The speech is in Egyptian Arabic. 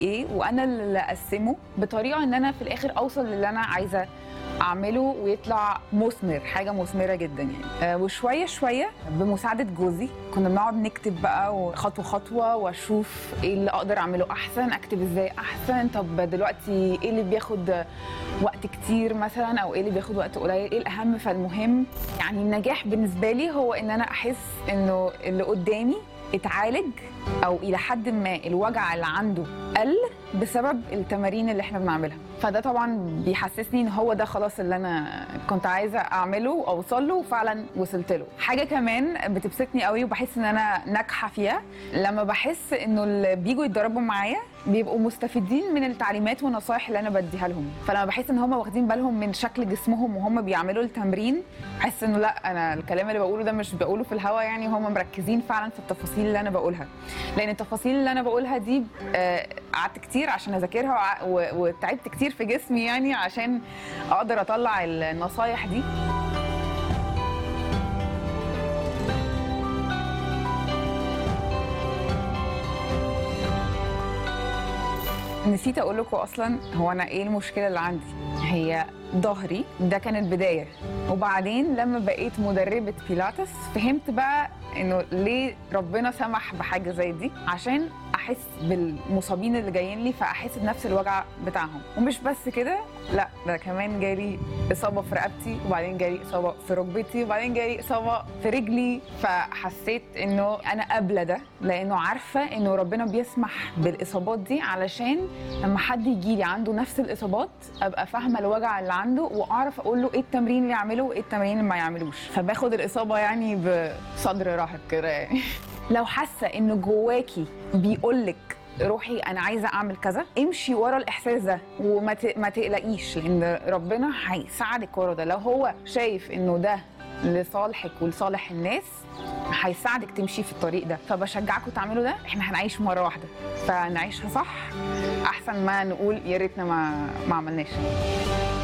ايه وانا اللي اقسمه بطريقه ان انا في الاخر اوصل للي انا عايزه اعمله ويطلع مثمر حاجه مثمره جدا يعني آه، وشويه شويه بمساعده جوزي كنا بنقعد نكتب بقى خطوه خطوه واشوف ايه اللي اقدر اعمله احسن اكتب ازاي احسن طب دلوقتي ايه اللي بياخد وقت كتير مثلا او ايه اللي بياخد وقت قليل ايه الاهم فالمهم يعني النجاح بالنسبه لي هو ان انا احس انه اللي قدامي اتعالج او الى حد ما الوجع اللي عنده قل بسبب التمارين اللي احنا بنعملها فده طبعا بيحسسني ان هو ده خلاص اللي انا كنت عايزه اعمله واوصل له وفعلا وصلت له حاجه كمان بتبسطني قوي وبحس ان انا ناجحه فيها لما بحس انه اللي بيجوا يتدربوا معايا بيبقوا مستفيدين من التعليمات والنصايح اللي انا بديها لهم فلما بحس ان هم واخدين بالهم من شكل جسمهم وهم بيعملوا التمرين احس انه لا انا الكلام اللي بقوله ده مش بقوله في الهوا يعني هم مركزين فعلا في التفاصيل اللي انا بقولها لان التفاصيل اللي انا بقولها دي آه، قعدت كتير عشان اذاكرها وع- و- وتعبت كتير في جسمي يعني عشان اقدر اطلع النصايح دي نسيت اقول لكم اصلا هو انا ايه المشكله اللي عندي هي ظهري ده كان البدايه وبعدين لما بقيت مدربه بيلاتس فهمت بقى انه ليه ربنا سمح بحاجه زي دي عشان احس بالمصابين اللي جايين لي فاحس بنفس الوجع بتاعهم ومش بس كده لا ده كمان جالي اصابه في رقبتي وبعدين جالي اصابه في ركبتي وبعدين جالي اصابه في رجلي فحسيت انه انا قابله ده لانه عارفه انه ربنا بيسمح بالاصابات دي علشان لما حد يجي لي عنده نفس الاصابات ابقى فاهمه الوجع اللي عنده واعرف اقول له ايه التمرين اللي يعمله وايه التمرين اللي ما يعملوش فباخد الاصابه يعني بصدر رحب كده يعني لو حاسه انه جواكي بيقولك روحي انا عايزه اعمل كذا امشي ورا الاحساس ده وما ت- ما تقلقيش لان ربنا هيساعدك ورا ده لو هو شايف انه ده لصالحك ولصالح الناس هيساعدك تمشي في الطريق ده فبشجعكم تعملوا ده احنا هنعيش مره واحده فنعيشها صح احسن ما نقول يا ريتنا ما ما عملناش